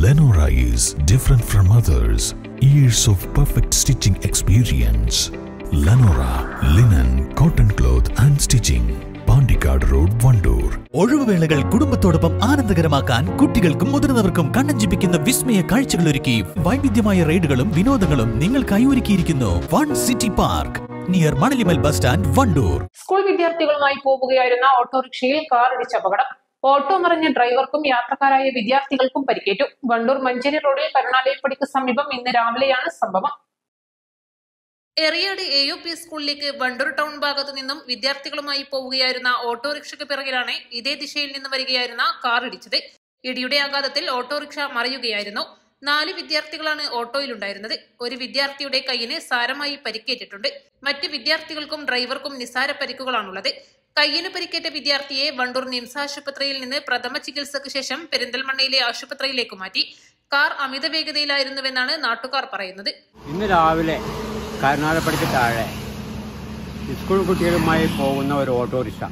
Lenora is different from others. Years of perfect stitching experience. Lenora linen, cotton cloth and stitching. Pandikad Road, Vandoor. ഒഴിവുവേളകൾ കുടുംബത്തോടൊപ്പം ആനന്ദകരമാക്കാൻ കുട്ടികൾക്കും മുതിർന്നവർക്കും കണ്ണഞ്ചിപ്പിക്കുന്ന വിസ്മയ കാഴ്ചകൾ ഒരുക്കി വൈവിധ്യമായ റൈഡുകളും വിനോദങ്ങളും നിങ്ങൾക്കായി ഒരുക്കിയിരിക്കുന്നു one city park near Manalimal bus stand Wandoor school വിദ്യാർത്ഥികളുമായി പോവുകയായിരുന്ന ഓട്ടോറിക്ഷയിൽ കാറിടിച്ച അപകടം ഓട്ടോ മറിഞ്ഞ ഡ്രൈവർക്കും യാത്രക്കാരായ വിദ്യാർത്ഥികൾക്കും പരിക്കേറ്റു വണ്ടൂർ മഞ്ചേരി റോഡിൽ കരുണാലയപ്പടിക്ക് സമീപം ഇന്ന് രാവിലെയാണ് സംഭവം എറിയാട് എ യു പി സ്കൂളിലേക്ക് വണ്ടൂർ ടൗൺ ഭാഗത്തു നിന്നും വിദ്യാർത്ഥികളുമായി പോവുകയായിരുന്ന ഓട്ടോറിക്ഷയ്ക്ക് പിറകിലാണ് ഇതേ ദിശയിൽ നിന്ന് വരികയായിരുന്ന കാർ ഇടിച്ചത് ഇടിയുടെ ആഘാതത്തിൽ ഓട്ടോറിക്ഷ മറിയുകയായിരുന്നു നാല് വിദ്യാർത്ഥികളാണ് ഓട്ടോയിലുണ്ടായിരുന്നത് ഒരു വിദ്യാർത്ഥിയുടെ കൈയിന് സാരമായി പരിക്കേറ്റിട്ടുണ്ട് മറ്റ് വിദ്യാർത്ഥികൾക്കും ഡ്രൈവർക്കും നിസാര പരിക്കുകളാണുള്ളത് കയ്യിന് പരിക്കേറ്റ വിദ്യാർത്ഥിയെ വണ്ടൂർ നിംസ് ആശുപത്രിയിൽ നിന്ന് പ്രഥമ ചികിത്സയ്ക്ക് ശേഷം പെരിന്തൽമണ്ണയിലെ ആശുപത്രിയിലേക്ക് മാറ്റി കാർ അമിത വേഗതയിലായിരുന്നുവെന്നാണ് നാട്ടുകാർ പറയുന്നത് ഇന്ന് രാവിലെ കരുനാഗപ്പടിക്ക് താഴെ സ്കൂൾ കുട്ടികളുമായി പോകുന്ന ഒരു ഓട്ടോറിക്ഷ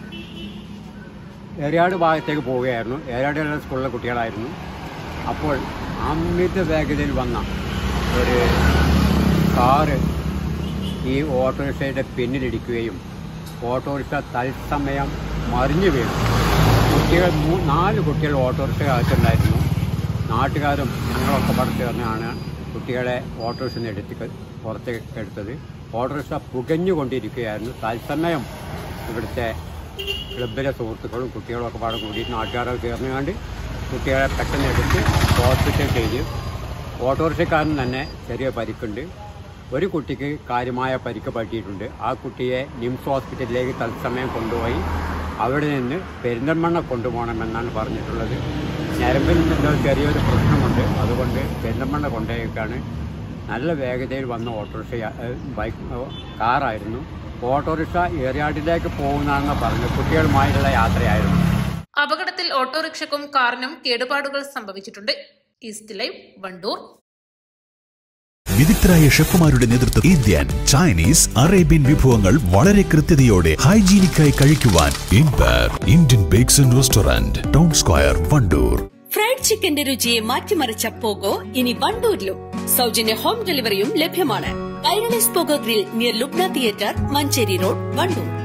ഏറിയാട് ഭാഗത്തേക്ക് പോവുകയായിരുന്നു ഏറിയാടുള്ള സ്കൂളിലെ കുട്ടികളായിരുന്നു അപ്പോൾ അമിത വേഗതയിൽ വന്ന ഒരു കാറ് ഈ ഓട്ടോറിക്ഷയുടെ പിന്നിലിടിക്കുകയും ഓട്ടോറിക്ഷ തത്സമയം മറിഞ്ഞു വീണു കുട്ടികൾ മൂ നാല് കുട്ടികൾ ഓട്ടോറിക്ഷ അകത്തുണ്ടായിരുന്നു നാട്ടുകാരും ഞങ്ങളൊക്കെ പാടെ ചേർന്നാണ് കുട്ടികളെ ഓട്ടോറിക്ഷ നിന്ന് എടുത്ത് പുറത്തേക്ക് എടുത്തത് ഓട്ടോറിക്ഷ പുകഞ്ഞുകൊണ്ടിരിക്കുകയായിരുന്നു തത്സമയം ഇവിടുത്തെ ക്ലബിലെ സുഹൃത്തുക്കളും കുട്ടികളും ഒക്കെ പാടെ കൂടിയിട്ട് നാട്ടുകാരൊക്കെ ചേർന്നുകൊണ്ട് കുട്ടികളെ പെട്ടെന്ന് എടുത്ത് ഹോസ്പിറ്റൽ ചെയ്ത് ഓട്ടോറിക്ഷക്കാരൻ തന്നെ ചെറിയ പരിക്കുണ്ട് ഒരു കുട്ടിക്ക് കാര്യമായ പരിക്ക് പറ്റിയിട്ടുണ്ട് ആ കുട്ടിയെ നിംസ് ഹോസ്പിറ്റലിലേക്ക് തത്സമയം കൊണ്ടുപോയി അവിടെ നിന്ന് പെരിന്തൽമണ്ണ കൊണ്ടുപോകണമെന്നാണ് പറഞ്ഞിട്ടുള്ളത് ഞരമ്പിൽ എന്തോ ചെറിയൊരു പ്രശ്നമുണ്ട് അതുകൊണ്ട് പെരിന്തൽമണ്ണ കൊണ്ടുപോയേക്കാണ് നല്ല വേഗതയിൽ വന്ന ഓട്ടോറിക്ഷ ഏഹ്, ബൈക്ക് ഏഹ്, കാറായിരുന്നു ഓട്ടോറിക്ഷ ഏറിയാട്ടിലേക്ക് പോകുന്നതാണെന്ന് പറഞ്ഞു കുട്ടികളുമായിട്ടുള്ള യാത്രയായിരുന്നു അപകടത്തിൽ ഓട്ടോറിക്ഷയ്ക്കും കാറിനും കേടുപാടുകൾ സംഭവിച്ചിട്ടുണ്ട് ഈസ്റ്റ് ലൈവ് വണ്ടൂർ വിദഗ്ധരായ ഷെഫുമാരുടെ നേതൃത്വം ഇന്ത്യൻ ചൈനീസ് അറേബ്യൻ വിഭവങ്ങൾ വളരെ കൃത്യതയോടെ ഹൈജീനിക്കായി കഴിക്കുവാൻ empire Indian bakes and restaurant town square Wandoor fried ചിക്കന്റെ രുചിയെ മാറ്റിമറിച്ച പോകോ ഇനി വണ്ടൂരിലും സൗജന്യ ഹോം ഡെലിവറിയും ലഭ്യമാണ് Kairali's Poco grill near Lubna theatre Manjeri road Wandoor